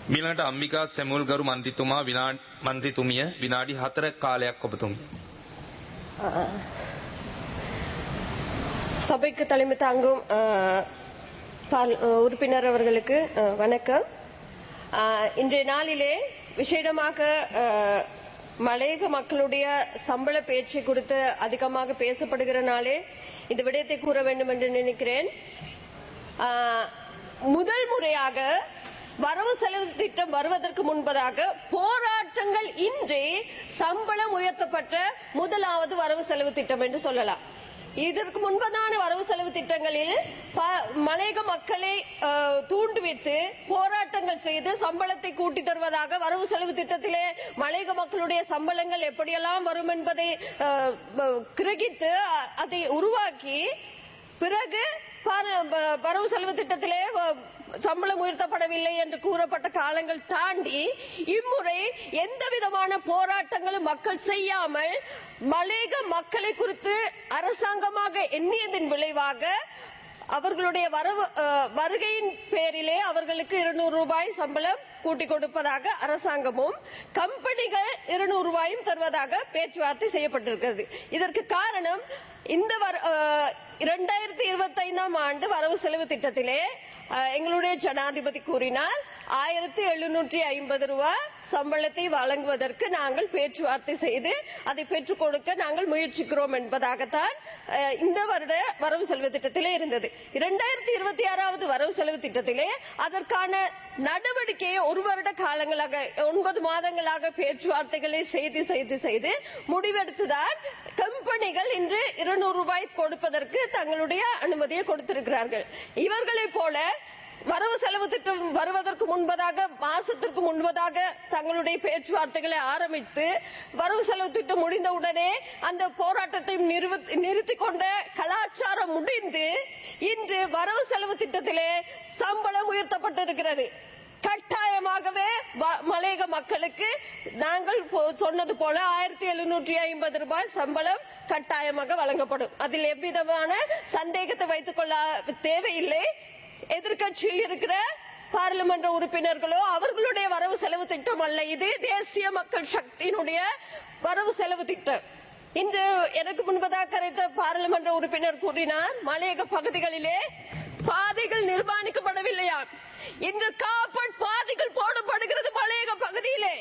මීළඟට අම්මිකා සැමුල් ගරු මන්ත්‍රීතුමා විනා මන්ත්‍රීතුමිය විනාඩි 4 කාලයක් ඔබතුමිය. சபைக்கு தலைமை தாங்கும் அஹ், பால்- அஹ், உறுப்பினர் அவர்களுக்கு அஹ், வணக்கம் அஹ், இன்றைய நாளிலே விசேடமாக அஹ், மலையக மக்களுடைய சம்பள பேச்சு குறித்து அதிகமாக பேசப்படுகிற நாளே இந்த விடயத்தை கூற வேண்டும் என்று நினைக்கிறேன் அஹ், முதல் முறையாக வரவு செலவு திட்டம் வருவதற்கு முன்பதாக போராட்டங்கள் இன்றி சம்பளம் உயர்த்தப்பட்ட முதலாவது வரவு செலவு திட்டம் என்று சொல்லலாம் இதற்கு முன்பதான வரவு செலவு திட்டங்களில் ப- மலையக மக்களை அஹ், தூண்டுவித்து போராட்டங்கள் செய்து சம்பளத்தை கூட்டி தருவதாக வரவு செலவு திட்டத்திலே மலையக மக்களுடைய சம்பளங்கள் எப்படியெல்லாம் வரும் என்பதை அஹ், ப- கிரகித்து அ- அதை உருவாக்கி பிறகு பார- ப- வரவு செலவு திட்டத்திலே வ- சம்பளம் உயர்த்தப்படவில்லை என்று கூறப்பட்ட காலங்கள் தாண்டி இம்முறை எந்த விதமான போராட்டங்களும் மக்கள் செய்யாமல் மலேக மக்களை குறித்து அரசாங்கமாக எண்ணியதன் விளைவாக அவர்களுடைய வரவு அஹ், வருகையின் பேரிலே அவர்களுக்கு இருநூறு ரூபாய் சம்பளம் கூட்டி கொடுப்பதாக அரசாங்கமும் கம்பெனிகள் இருநூறு ரூபாயும் தருவதாக பேச்சுவார்த்தை செய்யப்பட்டிருக்கிறது இதற்கு காரணம் இந்த இரண்டாயிரத்தி இருபத்தி ஐந்தாம் ஆண்டு வரவு செலவு திட்டத்திலே அஹ், எங்களுடைய ஜனாதிபதி கூறினார் ஆயிரத்தி எழுநூற்றி ஐம்பது ரூபாய் சம்பளத்தை வழங்குவதற்கு நாங்கள் பேச்சுவார்த்தை செய்து அதை பெற்றுக் கொடுக்க நாங்கள் முயற்சிக்கிறோம் என்பதாகத்தான் அஹ், இந்த வருட வரவு செலவு திட்டத்திலே இருந்தது இரண்டாயிரத்தி இருபத்தி ஆறாவது வரவு செலவு திட்டத்திலே அதற்கான நடவடிக்கையை ஒரு வருட காலங்களாக ஒன்பது மாதங்களாக பேச்சுவார்த்தைகளை செய்து செய்து செய்து முடிவெடுத்துதான் கம்பெனிகள் இன்று இருநூறு ரூபாய் கொடுப்பதற்கு தங்களுடைய அனுமதியை கொடுத்திருக்கிறார்கள் இவர்களைப் போல வரவு செலவு திட்டம் வருவதற்கு முன்பதாக மாசத்திற்கு முன்பதாக தங்களுடைய பேச்சுவார்த்தைகளை ஆரம்பித்து வரவு செலவு திட்டம் முடிந்தவுடனே அந்த போராட்டத்தை நிறுவ- நிறுத்திக் கொண்ட கலாச்சாரம் முடிந்து இன்று வரவு செலவு திட்டத்திலே சம்பளம் உயர்த்தப்பட்டிருக்கிறது கட்டாயமாகவே வ- மலையக மக்களுக்கு நாங்கள் போ- சொன்னது போல ஆயிரத்தி எழுநூற்றி ஐம்பது ரூபாய் சம்பளம் கட்டாயமாக வழங்கப்படும் அதில் எவ்விதமான சந்தேகத்தை வைத்துக் கொள்ள தேவையில்லை எதிர்க்கட்சியில் இருக்கிற பாராளுமன்ற உறுப்பினர்களோ அவர்களுடைய வரவு செலவு திட்டம் அல்ல இது தேசிய மக்கள் சக்தியினுடைய வரவு செலவு திட்டம் இன்று எனக்கு முன்பதாக கரைத்த பாராளுமன்ற உறுப்பினர் கூறினார் மலையக பகுதிகளிலே பாதைகள் நிர்மாணிக்கப்படவில்லையாம் இன்று காப்பட் பாதைகள் போடப்படுகிறது மலையக பகுதியிலே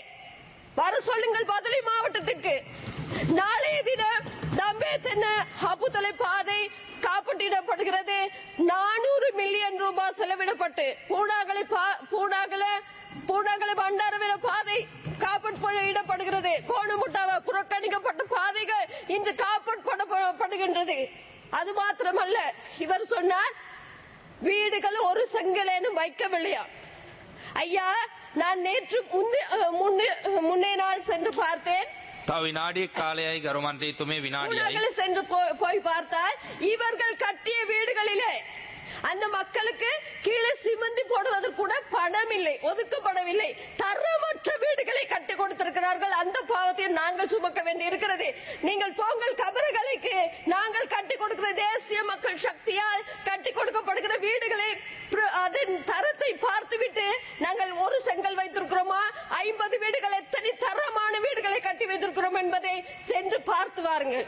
வர சொல்லுங்கள் பதலி மாவட்டத்துக்கு நாளைய தினம் தம்பேத்தன ஹபுதலை பாதை காப்பட்டிடப்படுகிறது நானூறு மில்லியன் ரூபாய் செலவிடப்பட்டு பூனாகலை பா- பூனாகல பூனாகலை பண்டாரவில பாதை காப்பட்படுகிறது கோணமுட்டாவ புறக்கணிக்கப்பட்ட பாதைகள் இன்று காப்பட்படுகின்றது அது மாத்திரமல்ல இவர் சொன்னார் வீடுகள் ஒரு செங்கலேனும் வைக்கவில்லையா ஐயா நான் நேற்று முந்தி- அஹ், முன்னே- முன்னே நாள் சென்று பார்த்தேன் තව විනාඩියක් කාලයයි ගරු මන්ත්‍රීතුමිය විනාඩියයි. ஊடகங்கள் சென்று போ- போய் பார்த்தால் இவர்கள் கட்டிய வீடுகளிலே அந்த மக்களுக்கு கீழே சிமெந்தி போடுவதற்கு கூட பணம் இல்லை ஒதுக்கப்படவில்லை தரமற்ற வீடுகளை கட்டி கொடுத்திருக்கிறார்கள் அந்த பாவத்தை நாங்கள் சுமக்க வேண்டி இருக்கிறது நீங்கள் போங்கள் கபறுகளுக்கு நாங்கள் கட்டி கொடுக்கிற தேசிய மக்கள் சக்தியால் கட்டி கொடுக்கப்படுகிற வீடுகளை பிர- அதன் தரத்தை பார்த்துவிட்டு நாங்கள் ஒரு செங்கல் வைத்திருக்கிறோமா ஐம்பது வீடுகள் எத்தனை தரமான வீடுகளை கட்டி வைத்திருக்கிறோம் என்பதை சென்று பார்த்து வாருங்கள்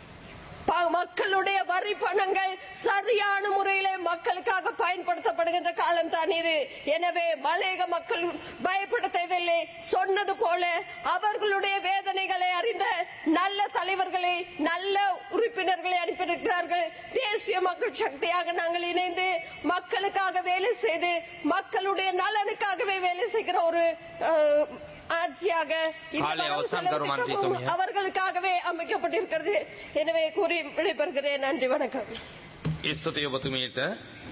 ப- மக்களுடைய வரி பணங்கள் சரியான முறையிலே மக்களுக்காக பயன்படுத்தப்படுகின்ற காலம் தான் இது எனவே மலையக மக்கள் பயப்பட தேவையில்லை சொன்னது போல அவர்களுடைய வேதனைகளை அறிந்த நல்ல தலைவர்களை நல்ல உறுப்பினர்களை அனுப்பியிருக்கிறார்கள் தேசிய மக்கள் சக்தியாக நாங்கள் இணைந்து மக்களுக்காக வேலை செய்து மக்களுடைய நலனுக்காகவே வேலை செய்கிற ஒரு அஹ், ஆட்சியாக இந்த காலை வரவு அவசான் செலவு கருமான் திட்டமும் தீர்த்தம். அவர்களுக்காகவே அமைக்கப்பட்டிருக்கிறது எனவே கூறி விடைபெறுகிறேன் நன்றி வணக்கம் ස්තුතිය ඔබතුමීට